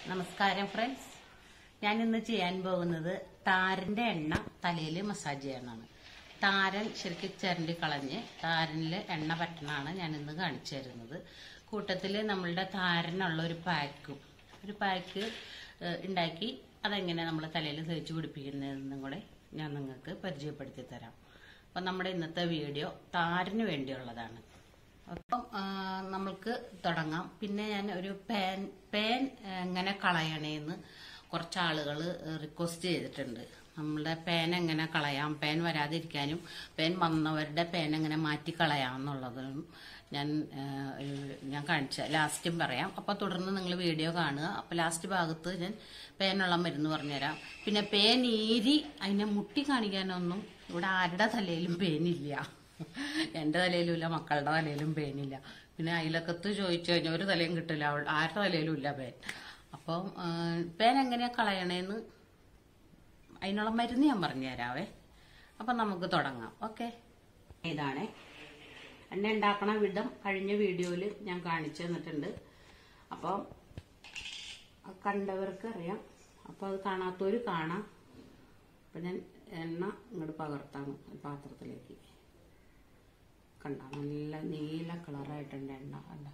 നമസ്കാരം ഫ്രണ്ട്സ് ഞാൻ ഇന്ന് ചെയ്യാൻ പോകുന്നത് താരന്റെ എണ്ണ തലയിൽ മസാജ് ചെയ്യാനാണ് താരൻ ശരിക്കും ചിരണ്ടി കളഞ്ഞ് താരനിൽ എണ്ണ പറ്റണാണ് ഞാൻ ഇന്ന് കാണിച്ചു തരുന്നത് കൂട്ടത്തിൽ നമ്മളുടെ താരനുള്ള ഒരു പാക്കും ഒരു പാക്ക് ഏഹ്, ഉണ്ടാക്കി അതെങ്ങനെ നമ്മൾ തലയിൽ തേച്ച് പിടിപ്പിക്കുന്നതെന്നും കൂടെ ഞാൻ നിങ്ങൾക്ക് പരിചയപ്പെടുത്തി തരാം അപ്പം നമ്മുടെ ഇന്നത്തെ വീഡിയോ താരന് വേണ്ടിയുള്ളതാണ് അപ്പം ആ, നമ്മൾക്ക് തുടങ്ങാം പിന്നെ ഞാൻ ഒരു പാൻ പാൻ എങ്ങനെ കളയണേന്ന് കുറച്ച് ആളുകൾ റിക്വസ്റ്റ് ചെയ്തിട്ടുണ്ട് നമ്മളുടെ പാൻ എങ്ങനെ കളയാം പാൻ വരാതിരിക്കാനും പാൻ വന്നവരുടെ പാൻ എങ്ങനെ മാറ്റി കളയാം എന്നുള്ളതും ഞാൻ ആ, ഒരു- ഞാൻ കാണിച്ച ലാസ്റ്റും പറയാം അപ്പൊ തുടർന്ന് നിങ്ങൾ വീഡിയോ കാണുക അപ്പൊ ലാസ്റ്റ് ഭാഗത്ത് ഞാൻ പേനുള്ള മരുന്ന് പറഞ്ഞുതരാം പിന്നെ പേൻ ഈരി അതിനെ മുട്ടി കാണിക്കാനൊന്നും ഇവിടെ ആരുടെ തലയിലും പേനില്ല എന്റെ തലയിലും ഇല്ല മക്കളുടെ തലയിലും പേനില്ല പിന്നെ അയലക്കത്ത് ചോദിച്ചു കഴിഞ്ഞാൽ ഒരു തലയും കിട്ടില്ല അവൾ- ആരുടെ തലയിലും ഇല്ല പേൻ അപ്പം ആ, പേൻ എങ്ങനെയാ കളയണേന്ന് അതിനുള്ള മരുന്ന് ഞാൻ പറഞ്ഞു തരാവേ അപ്പം നമുക്ക് തുടങ്ങാം ഓക്കെ ഇതാണേ എണ്ണ ഉണ്ടാക്കണ വിധം കഴിഞ്ഞ വീഡിയോയിൽ ഞാൻ കാണിച്ചു തന്നിട്ടുണ്ട് അപ്പം അത് കണ്ടവർക്ക് അറിയാം അപ്പം അത് കാണാത്തവർ കാണാം അപ്പം ഞാൻ എണ്ണ ഇങ്ങോട്ട് പകർത്താണ് ഒരു പാത്രത്തിലേക്ക് കണ്ട നല്ല നീല കളറായിട്ടുണ്ട് എണ്ണ കണ്ട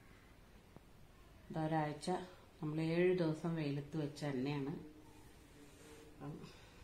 ഇതൊരാഴ്ച നമ്മൾ ഏഴ് ദിവസം വെയിലത്ത് വെച്ച എണ്ണയാണ് അപ്പം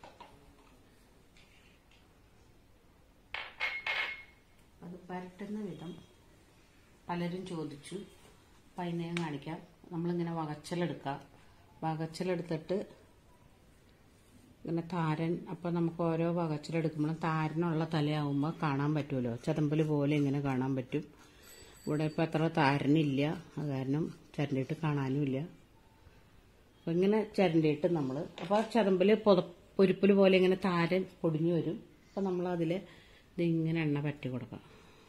അത് പരട്ടുന്ന വിധം പലരും ചോദിച്ചു അപ്പം അതിനെ ഞാൻ കാണിക്കാം നമ്മളിങ്ങനെ വകച്ചലെടുക്കുക വകച്ചലെടുത്തിട്ട് ഇങ്ങനെ താരൻ അപ്പം നമുക്ക് ഓരോ വകച്ചിലെടുക്കുമ്പോഴും താരനുള്ള തലയാവുമ്പോൾ കാണാൻ പറ്റുമല്ലോ ചതമ്പല് പോലെ ഇങ്ങനെ കാണാൻ പറ്റും ഇവിടെ ഇപ്പം അത്ര താരനില്ല അത് കാരണം ചരണ്ടിയിട്ട് കാണാനും ഇല്ല അപ്പം ഇങ്ങനെ ചരണ്ടിയിട്ട് നമ്മൾ അപ്പോൾ ചതമ്പല് പൊത പൊരിപ്പല് പോലെ ഇങ്ങനെ താരൻ പൊടിഞ്ഞു വരും അപ്പം നമ്മൾ അതിൽ ഇതിങ്ങനെ എണ്ണ പറ്റി കൊടുക്കാം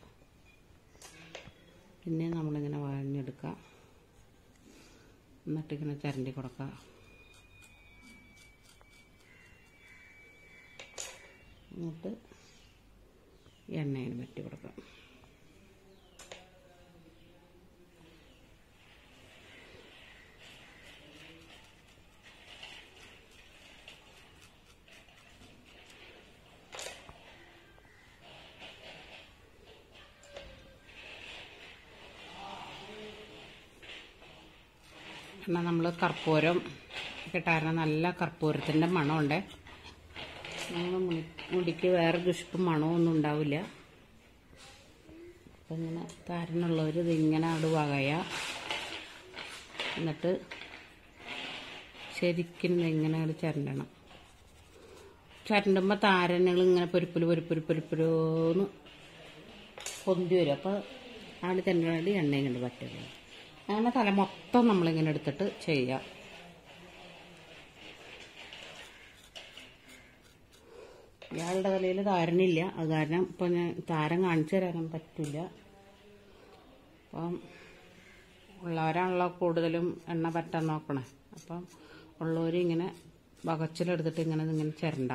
പിന്നെ നമ്മളിങ്ങനെ വഴഞ്ഞെടുക്കുക എന്നിട്ടിങ്ങനെ ചരണ്ടി കൊടുക്കുക എന്നിട്ട് എണ്ണയിൽ പറ്റി കൊടുക്കാം എന്നാൽ നമ്മൾ കർപ്പൂരം കിട്ടാറുണ്ട് നല്ല കർപ്പൂരത്തിൻ്റെ മണമുണ്ട് നമ്മൾ മുടിക്ക് വേറെ ദുഷ്പം മണമൊന്നും ഉണ്ടാവില്ല അപ്പം ഇങ്ങനെ താരനുള്ളവർ ഇതിങ്ങനെ അവിടെ വകയ എന്നിട്ട് ശരിക്കും ഇങ്ങനെ അങ്ങോട്ട് ചരണ്ടണം ചരണ്ടുമ്പോൾ താരനുകൾ ഇങ്ങനെ പൊരിപ്പുല് പൊരിപ്പുല് പൊരിപ്പുരോന്ന് പൊന്തി വരും അപ്പോൾ അവിടെ തന്നെ എണ്ണയും കണ്ട് പറ്റുള്ളൂ അങ്ങനെ തല മൊത്തം നമ്മളിങ്ങനെ എടുത്തിട്ട് ചെയ്യാം ഇയാളുടെ തലയിൽ താരനില്ല അത് കാരണം ഇപ്പം ഞാൻ താരം കാണിച്ചു തരാനും പറ്റില്ല അപ്പം ഉള്ളവരാണല്ലോ കൂടുതലും എണ്ണ പറ്റാൻ നോക്കണേ അപ്പം ഉള്ളവർ ഇങ്ങനെ വകച്ചിലെടുത്തിട്ട് ഇങ്ങനെ ഇങ്ങനെ ചിരണ്ട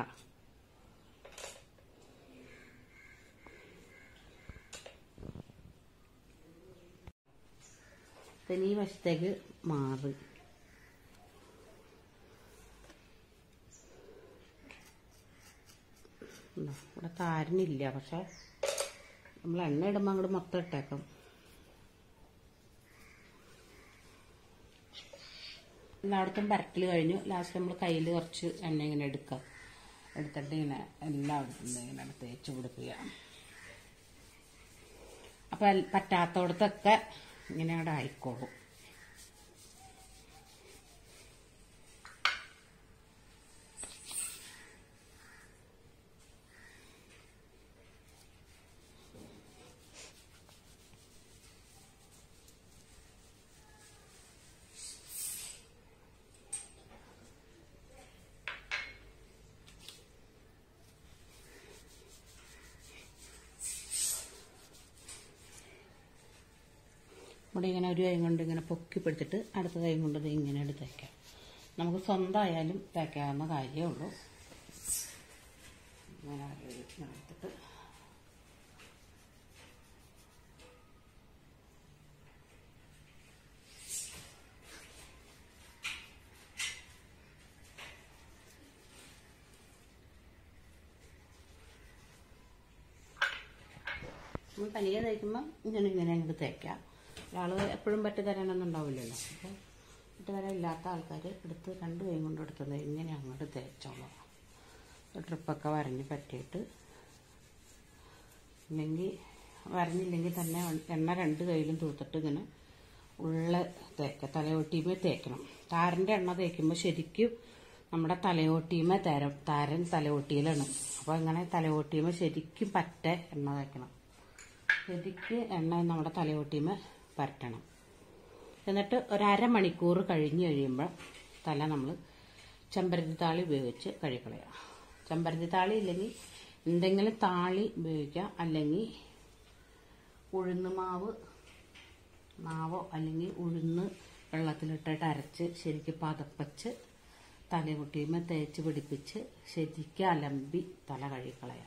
പിന്നെ ഈ വശത്തേക്ക് മാറി ഉണ്ടോ? ഇവിടെ താരനില്ല പക്ഷെ നമ്മൾ എണ്ണ ഇടുമ്പോൾ അങ്ങോട്ട് മൊത്തം ഇട്ടേക്കാം എല്ലായിടത്തും പരട്ടൽ കഴിഞ്ഞു ലാസ്റ്റ് നമ്മൾ കയ്യിൽ കുറച്ച് എണ്ണ ഇങ്ങനെ എടുക്കാം എടുത്തിട്ട് ഇങ്ങനെ എല്ലായിടത്തും ദേ ഇങ്ങനെ തേച്ച് പിടിപ്പിക്കുക അപ്പം എൽ- പറ്റാത്തടത്തൊക്കെ ഇങ്ങനെ അവിടെ ആയിക്കോളും ഇവിടെ ഇങ്ങനെ ഒരു കൈ കൊണ്ട് ഇങ്ങനെ പൊക്കി പിടിച്ചിട്ട് അടുത്ത കൈ കൊണ്ട് ഇത് ഇങ്ങനെ എടുത്ത് തയ്ക്കാം നമുക്ക് സ്വന്തമായാലും തയ്ക്കാവുന്ന കാര്യമേ ഉള്ളൂ ഇങ്ങനെ ഒരു ഇങ്ങനെ എടുത്തിട്ട് നമ്മൾ തനിയെ തേക്കുമ്പോൾ ഇങ്ങനെ ഇങ്ങനെ അങ്ങോട്ട് തേക്കാം ഒരാൾ എപ്പോഴും പറ്റി തരാനൊന്നും ഉണ്ടാവില്ലല്ലോ അപ്പോൾ പറ്റി തരാൻ ഇല്ലാത്ത ആൾക്കാർ എടുത്ത് രണ്ട് കൈ കൊണ്ട് എടുത്തത് ഇങ്ങനെ അങ്ങോട്ട് തേച്ചോളാം ട്രിപ്പൊക്കെ വരഞ്ഞ് പറ്റിയിട്ട് ഇല്ലെങ്കിൽ വരഞ്ഞില്ലെങ്കിൽ തന്നെ എണ്ണ രണ്ട് കയ്യിലും തൂത്തിട്ട് ഇങ്ങനെ ഉള്ള തേക്ക തലയോട്ടിമേ തേക്കണം താരൻ്റെ എണ്ണ തേക്കുമ്പോൾ ശരിക്കും നമ്മുടെ തലയോട്ടിമേ തരം താരൻ തലയോട്ടിയിലാണ് അപ്പോൾ ഇങ്ങനെ തലയോട്ടിമേ ശരിക്കും പറ്റ എണ്ണ തേക്കണം ശരിക്ക് എണ്ണ നമ്മുടെ തലയോട്ടിമേ പരട്ടണം എന്നിട്ട് ഒരമണിക്കൂർ കഴിഞ്ഞ് കഴിയുമ്പോൾ തല നമ്മൾ ചെമ്പരത്തി താളി ഉപയോഗിച്ച് കഴുകിക്കളയാം ചെമ്പരത്തി താളി ഇല്ലെങ്കിൽ എന്തെങ്കിലും താളി ഉപയോഗിക്കാം അല്ലെങ്കിൽ ഉഴുന്ന് മാവ് മാവോ അല്ലെങ്കിൽ ഉഴുന്ന് വെള്ളത്തിലിട്ടിട്ട് അരച്ച് ശരിക്കും പതപ്പച്ച് തലകുട്ടിയുമ്പോൾ തേച്ച് പിടിപ്പിച്ച് ശരിക്കും അലമ്പി തല കഴുകിക്കളയാം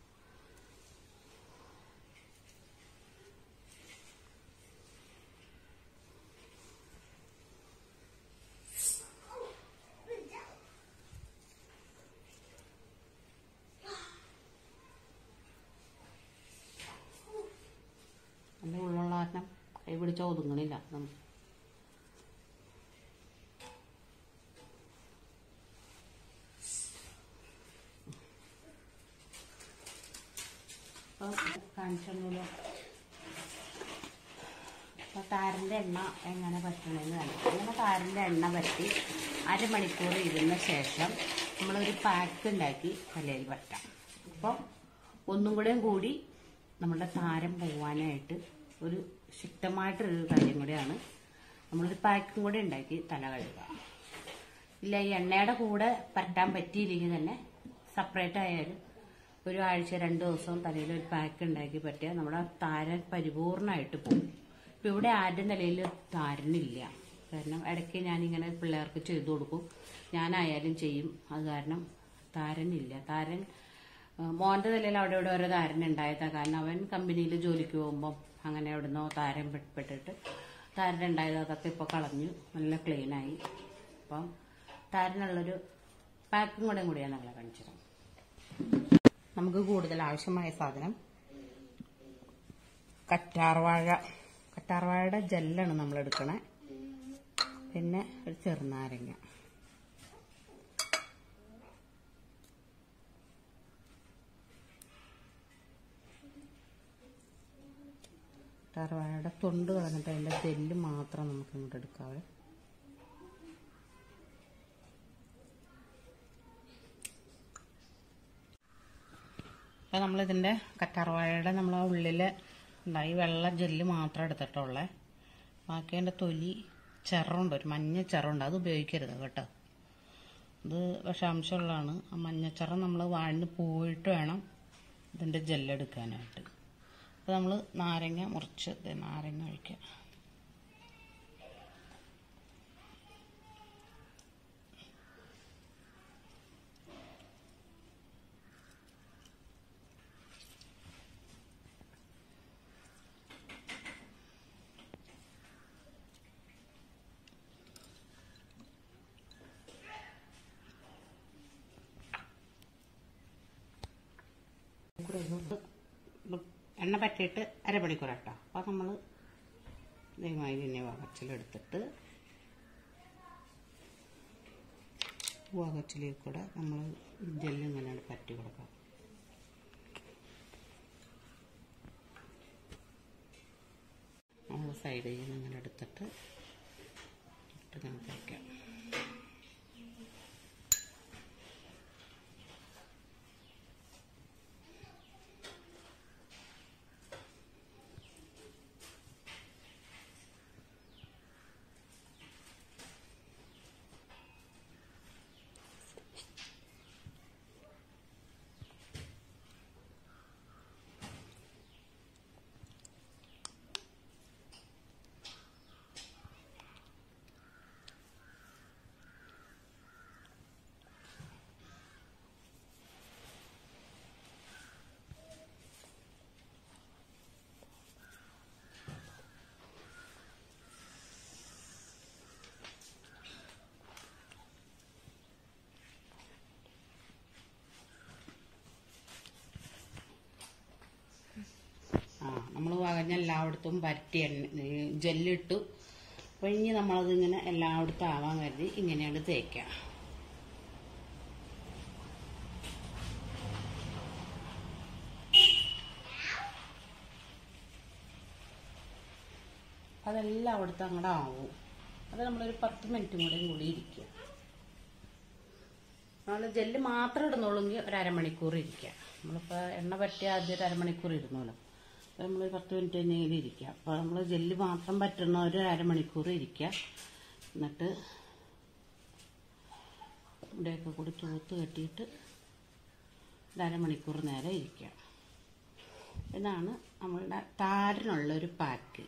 നല്ല ഉള്ളുള്ള കാരണം കൈ പിടിച്ചാൽ ഒതുങ്ങണില്ല നമുക്ക് കാണിച്ചൊന്നുമില്ല അപ്പോൾ താരൻ്റെ എണ്ണ എങ്ങനെ പറ്റണമെന്ന് കണ്ടു അങ്ങനെ താരൻ്റെ എണ്ണ പറ്റി അരമണിക്കൂർ ഇരുന്ന ശേഷം നമ്മളൊരു പാക്ക് ഉണ്ടാക്കി തലയിൽ പറ്റാം അപ്പോൾ ഒന്നും കൂടെയും കൂടി നമ്മളുടെ താരം പോവാനായിട്ട് ഒരു ശക്തമായിട്ടൊരു കാര്യം കൂടിയാണ് നമ്മളൊരു പാക്കും കൂടെ ഉണ്ടാക്കി തല കഴുകുക ഇല്ല ഈ എണ്ണയുടെ കൂടെ പരട്ടാൻ പറ്റിയില്ലെങ്കിൽ തന്നെ സെപ്പറേറ്റ് ആയാലും ഒരു ആഴ്ച രണ്ട് ദിവസം തലയിൽ ഒരു പാക്ക് ഉണ്ടാക്കി പറ്റിയാൽ നമ്മുടെ താരൻ പരിപൂർണമായിട്ട് പോകും ഇപ്പം ഇവിടെ ആരുടെ നിലയിൽ താരനില്ല കാരണം ഇടയ്ക്ക് ഞാനിങ്ങനെ പിള്ളേർക്ക് ചെയ്തു കൊടുക്കും ഞാനായാലും ചെയ്യും അത് കാരണം താരനില്ല താരൻ ആ, മോന്റെ നിലയിൽ അവിടെ ഇവിടെ ഓരോ താരൻ ഉണ്ടായതാ കാരണം അവൻ കമ്പനിയിൽ ജോലിക്ക് പോകുമ്പോൾ അങ്ങനെ എവിടുന്നോ താരൻ പെ- പെട്ടിട്ട് താരൻ ഉണ്ടായത് അതൊക്കെ ഇപ്പോൾ കളഞ്ഞു നല്ല ക്ലീനായി അപ്പം താരനുള്ളൊരു പാക്കും കൂടെ കൂടിയാണ് നമ്മളെ കാണിച്ചത് നമുക്ക് കൂടുതൽ ആവശ്യമായ സാധനം കറ്റാർവാഴ കറ്റാർവാഴയുടെ ജെല്ലാണ് നമ്മൾ എടുക്കണേ പിന്നെ ഒരു ചെറുനാരങ്ങ കറ്റാർവാഴയുടെ തൊണ്ട് കളഞ്ഞിട്ട് അതിൻ്റെ ജെല്ല് മാത്രം നമുക്ക് ഇങ്ങോട്ട് എടുക്കാവേ അപ്പോൾ നമ്മളിതിൻ്റെ കറ്റാർവാഴയുടെ നമ്മൾ ആ ഉള്ളിൽ ഉണ്ടായി വെള്ള ജെല്ല് മാത്രം എടുത്തിട്ടുള്ളേ ബാക്കി അതിൻ്റെ തൊലി ചെറുണ്ട് ഒരു മഞ്ഞ ചെറുണ്ട് അത് ഉപയോഗിക്കരുത് കേട്ടോ ഇത് വിഷാംശമുള്ളതാണ് ആ മഞ്ഞച്ചെറ നമ്മൾ വാഴ്ന്ന് പോയിട്ട് വേണം ഇതിൻ്റെ ജെല്ലെടുക്കാനായിട്ട് അപ്പോൾ നമ്മൾ നാരങ്ങ മുറിച്ച് ദേ നാരങ്ങ ഒഴിക്കുക എണ്ണ പറ്റിയിട്ട് അരമണിക്കൂർ കേട്ടോ അപ്പോൾ നമ്മൾ ദയവായി തന്നെ വകച്ചിലെടുത്തിട്ട് വകച്ചിലേക്ക് കൂടെ നമ്മൾ ജെല്ല് ഇങ്ങനെ പറ്റി കൊടുക്കാം നമ്മൾ സൈഡിൽ നിന്ന് ഇങ്ങനെ എടുത്തിട്ട് ഇട്ട് ഇങ്ങനെ തേക്കാം കളഞ്ഞ് എല്ലായിടത്തും പരട്ടി എണ്ണ ഈ ജെല്ലിട്ടു അപ്പോൾ ഇനി നമ്മളത് ഇങ്ങനെ എല്ലായിടത്തും ആവാൻ കരുതി ഇങ്ങനെയാണ് തേക്കുക അതെല്ലാം അവിടുത്തെ അങ്ങോട്ട് ആവും അത് നമ്മളൊരു പത്ത് മിനിറ്റും കൂടെ കൂടി ഇരിക്കുക നമ്മൾ ജെല്ല് മാത്രം ഇടുന്നുള്ളെങ്കിൽ ഒരു അരമണിക്കൂർ ഇരിക്കുക നമ്മളിപ്പോൾ എണ്ണ പറ്റിയ ആദ്യം ഒരു അരമണിക്കൂർ ഇരുന്നല്ലോ അപ്പോൾ നമ്മൾ പത്ത് മിനിറ്റ് തന്നെയെങ്കിലും ഇരിക്കുക അപ്പോൾ നമ്മൾ ജെല്ല് മാത്രം പറ്റുന്ന ഒരു അരമണിക്കൂർ ഇരിക്കുക എന്നിട്ട് ഇവിടെയൊക്കെ കൂടി തൂത്ത് കെട്ടിയിട്ട് ഒരു അരമണിക്കൂർ നേരം ഇരിക്കുക ഇതാണ് നമ്മളുടെ താരനുള്ള ഒരു പാക്ക്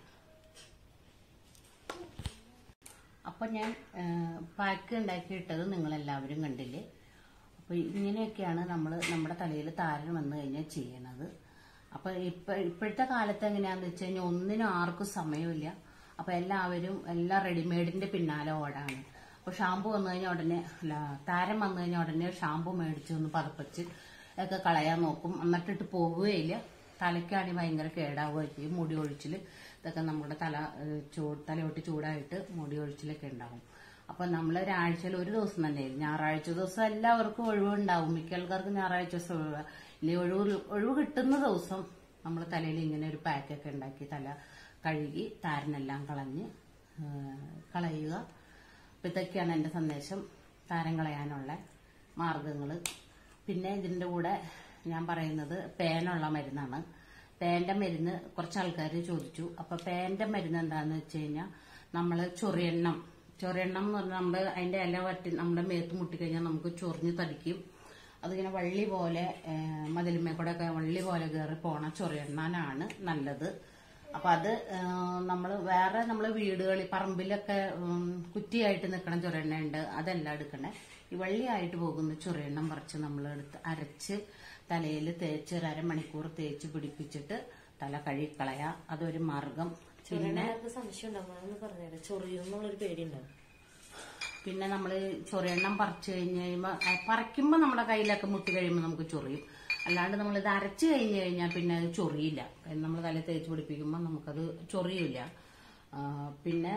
അപ്പം ഞാൻ പാക്ക് ഉണ്ടാക്കിയിട്ടത് നിങ്ങളെല്ലാവരും കണ്ടില്ലേ അപ്പോൾ ഇങ്ങനെയൊക്കെയാണ് നമ്മൾ നമ്മുടെ തലയിൽ താരൻ വന്നു കഴിഞ്ഞാൽ ചെയ്യണത് അപ്പോൾ ഇപ്പം ഇപ്പോഴത്തെ കാലത്ത് എങ്ങനെയാണെന്ന് വെച്ച് കഴിഞ്ഞാൽ ഒന്നിനും ആർക്കും സമയമില്ല അപ്പോൾ എല്ലാവരും എല്ലാം റെഡിമെയ്ഡിൻ്റെ പിന്നാലെ ഓടാണ് അപ്പോൾ ഷാമ്പു വന്നു കഴിഞ്ഞാൽ ഉടനെ അല്ല താരം വന്നു കഴിഞ്ഞാൽ ഉടനെ ഷാമ്പു മേടിച്ച് ഒന്ന് പതപ്പിച്ച് ഒക്കെ കളയാൻ നോക്കും എന്നിട്ടിട്ട് പോവുകയില്ല തലയ്ക്കാണെങ്കിൽ ഭയങ്കര കേടാവുകയും ചെയ്യും മുടി ഒഴിച്ചിൽ ഇതൊക്കെ നമ്മുടെ തല ഏഹ്, ചൂട് തലയൊട്ട് ചൂടായിട്ട് മുടി ഒഴിച്ചിലൊക്കെ ഉണ്ടാവും അപ്പൊ നമ്മൾ ഒരാഴ്ചയിൽ ഒരു ദിവസം തന്നെ ഞായറാഴ്ച ദിവസം എല്ലാവർക്കും ഒഴിവുണ്ടാവും മിക്ക ആൾക്കാർക്കും ഞായറാഴ്ച ദിവസം ഒഴിവ് ഇല്ലെങ്കിൽ ഒഴിവ് ഒഴിവ് കിട്ടുന്ന ദിവസം നമ്മൾ തലയിൽ ഇങ്ങനെ ഒരു പാക്കൊക്കെ ഉണ്ടാക്കി തല കഴുകി താരനെല്ലാം കളഞ്ഞ് ഏഹ്, കളയുക അപ്പൊ ഇതൊക്കെയാണ് എൻ്റെ സന്ദേശം താരം കളയാനുള്ള മാർഗങ്ങൾ പിന്നെ ഇതിൻ്റെ കൂടെ ഞാൻ പറയുന്നത് പേനുള്ള മരുന്നാണ് പേന്റെ മരുന്ന് കുറച്ച് ആൾക്കാർ ചോദിച്ചു അപ്പൊ പേന്റെ മരുന്ന് എന്താന്ന് വെച്ച് കഴിഞ്ഞാൽ നമ്മൾ ചൊറിയെണ്ണം ചൊറിയെണ്ണം എന്ന് പറഞ്ഞാൽ നമ്മുടെ അതിന്റെ ഇല വറ്റി നമ്മുടെ മേത്ത് മുട്ടിക്കഴിഞ്ഞാൽ നമുക്ക് ചൊറിഞ്ഞ് തടിക്കും അതിങ്ങനെ വള്ളി പോലെ മതിലുമേ കൂടെ ഒക്കെ വള്ളി പോലെ കയറി പോണ ചൊറിയെണ്ണാനാണ് നല്ലത് അപ്പൊ അത് നമ്മൾ വേറെ നമ്മൾ വീടുകളിൽ പറമ്പിലൊക്കെ ഉം, കുറ്റിയായിട്ട് നിൽക്കണ ചൊറിയെണ്ണ ഉണ്ട് അതെല്ലാം എടുക്കണേ ഈ വള്ളിയായിട്ട് പോകുന്ന ചൊറിയെണ്ണം പറിച്ച് നമ്മൾ എടുത്ത് അരച്ച് തലയിൽ തേച്ച് ഒരു അരമണിക്കൂർ തേച്ച് പിടിപ്പിച്ചിട്ട് തല കഴുകിക്കളയാ അതൊരു മാർഗം പിന്നെ ചൊറിയണവർക്ക് സംശയം ഉണ്ടാവും അതൊന്ന് പറഞ്ഞേരാ ചൊറിയും എന്നുള്ളൊരു പേടിയുണ്ടാവും പിന്നെ നമ്മൾ ചൊറിയെണ്ണം പറിച്ചു കഴിഞ്ഞ് കഴിയുമ്പോൾ പറിക്കുമ്പോൾ നമ്മുടെ കയ്യിലൊക്കെ മുട്ടി കഴിയുമ്പോൾ നമുക്ക് ചൊറിയും അല്ലാണ്ട് നമ്മൾ ഇത് അരച്ചു കഴിഞ്ഞ് കഴിഞ്ഞാൽ പിന്നെ അത് ചൊറിയില്ല നമ്മൾ തല തേച്ച് പിടിപ്പിക്കുമ്പോൾ നമുക്കത് ചൊറിയില്ല ആ, പിന്നെ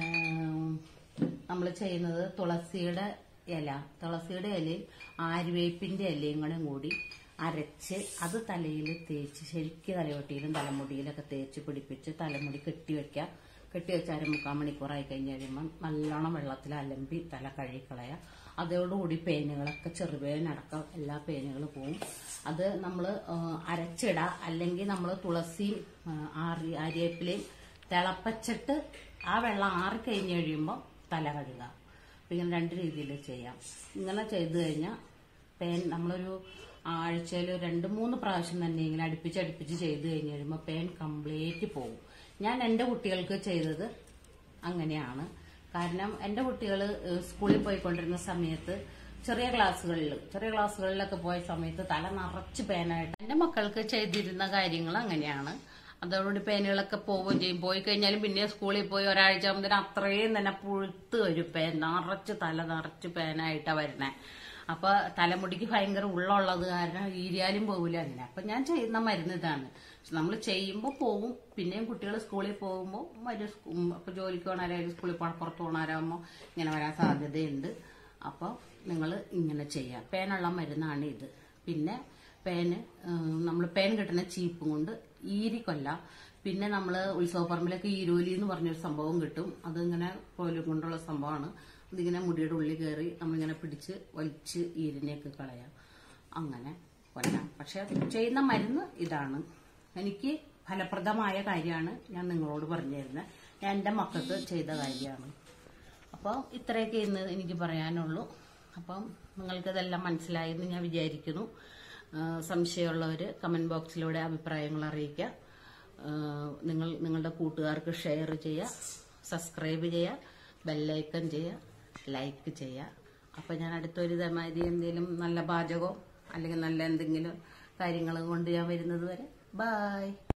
നമ്മൾ ചെയ്യുന്നത് തുളസിയുടെ ഇല തുളസിയുടെ ഇലയും ആര്യവേപ്പിന്റെ ഇലയും കൂടെ കൂടി അരച്ച് അത് തലയിൽ തേച്ച് ശരിക്കും തലയോട്ടിയിലും തലമുടിയിലൊക്കെ തേച്ച് പിടിപ്പിച്ച് തലമുടി കെട്ടി വെക്കുക കെട്ടി വെച്ച് അര മുക്കാൽ മണിക്കൂറായി കഴിഞ്ഞ് കഴിയുമ്പോൾ നല്ലോണം വെള്ളത്തിൽ അലമ്പി തല കഴുകിക്കളയുക അതോടുകൂടി പേനുകളൊക്കെ ചെറുപേനടക്കം എല്ലാ പേനുകളും പോവും അത് നമ്മൾ അരച്ചിടുക അല്ലെങ്കിൽ നമ്മൾ തുളസിയും ആ, ആറി ആര്യവേപ്പിലയും തിളപ്പച്ചിട്ട് ആ വെള്ളം ആറിക്കഴിഞ്ഞ് കഴിയുമ്പോൾ തല കഴുകുക അപ്പം ഇങ്ങനെ രണ്ട് രീതിയിൽ ചെയ്യാം ഇങ്ങനെ ചെയ്തു കഴിഞ്ഞാൽ പേൻ നമ്മളൊരു ആഴ്ചയിൽ രണ്ട് മൂന്ന് പ്രാവശ്യം തന്നെ ഇങ്ങനെ അടുപ്പിച്ച് അടുപ്പിച്ച് ചെയ്ത് കഴിഞ്ഞ് കഴിയുമ്പോൾ പേൻ കംപ്ലീറ്റ് പോകും ഞാൻ എൻ്റെ കുട്ടികൾക്ക് ചെയ്തത് അങ്ങനെയാണ് കാരണം എൻ്റെ കുട്ടികൾ സ്കൂളിൽ പോയിക്കൊണ്ടിരുന്ന സമയത്ത് ചെറിയ ക്ലാസ്സുകളിൽ ചെറിയ ക്ലാസ്സുകളിലൊക്കെ പോയ സമയത്ത് തല നിറച്ച് പേനായിട്ട് എൻ്റെ മക്കൾക്ക് ചെയ്തിരുന്ന കാര്യങ്ങൾ അങ്ങനെയാണ് അതോടുകൂടി പേനുകളൊക്കെ പോവുകയും ചെയ്യും പോയി കഴിഞ്ഞാലും പിന്നെ സ്കൂളിൽ പോയി ഒരാഴ്ച ആകുമ്പോൾ അത്രയും തന്നെ പുഴുത്ത് വരും പേൻ നിറച്ച് തല നിറച്ച് പേനായിട്ടാണ് വരണേ അപ്പൊ തലമുടിക്ക് ഭയങ്കര ഉള്ളുള്ളത് കാരണം ഈരിയാലും പോകില്ല അങ്ങനെ അപ്പൊ ഞാൻ ചെയ്യുന്ന മരുന്ന് ഇതാണ് നമ്മൾ ചെയ്യുമ്പോൾ പോവും പിന്നെയും കുട്ടികൾ സ്കൂളിൽ പോകുമ്പോൾ വരും സ്കൂ- ഉം, അപ്പൊ ജോലിക്ക് പോകണവരായാലും സ്കൂളിൽ പോകണ പുറത്ത് പോകണവരാകുമ്പോൾ ഇങ്ങനെ വരാൻ സാധ്യതയുണ്ട് അപ്പോൾ നിങ്ങൾ ഇങ്ങനെ ചെയ്യാം പേനുള്ള മരുന്നാണ് ഇത് പിന്നെ പേന് നമ്മൾ പേൻ കിട്ടുന്ന ചീപ്പും കൊണ്ട് ഈരി കൊല്ലാം പിന്നെ നമ്മൾ ഉത്സവപ്പറമ്പിലൊക്കെ ഈരോലി എന്ന് പറഞ്ഞൊരു സംഭവം കിട്ടും അതിങ്ങനെ കോലും കൊണ്ടുള്ള സംഭവമാണ് അതിങ്ങനെ മുടിയുടെ ഉള്ളിൽ കയറി നമ്മളിങ്ങനെ പിടിച്ച് വലിച്ച് ഈരിനെയൊക്കെ കളയാം അങ്ങനെ കൊല്ലാം പക്ഷെ ചെയ്യുന്ന മരുന്ന് ഇതാണ് എനിക്ക് ഫലപ്രദമായ കാര്യമാണ് ഞാൻ നിങ്ങളോട് പറഞ്ഞു തരുന്നത് ഞാൻ എൻ്റെ മക്കൾക്ക് ചെയ്ത കാര്യമാണ് അപ്പോൾ ഇത്രയൊക്കെ ഇന്ന് എനിക്ക് പറയാനുള്ളൂ അപ്പം നിങ്ങൾക്കിതെല്ലാം മനസ്സിലായി എന്ന് ഞാൻ വിചാരിക്കുന്നു ആ, സംശയമുള്ളവർ കമൻറ്റ് ബോക്സിലൂടെ അഭിപ്രായങ്ങൾ അറിയിക്കുക ആ, നിങ്ങൾ നിങ്ങളുടെ കൂട്ടുകാർക്ക് ഷെയർ ചെയ്യുക സബ്സ്ക്രൈബ് ചെയ്യുക ബെല്ലൈക്കൺ ചെയ്യുക ലൈക്ക് ചെയ്യുക അപ്പം ഞാൻ അടുത്തൊരു ഇതേമാതിരി എന്തെങ്കിലും നല്ല പാചകമോ അല്ലെങ്കിൽ നല്ല എന്തെങ്കിലും കാര്യങ്ങൾ കൊണ്ട് ഞാൻ വരുന്നത് വരെ ബായ്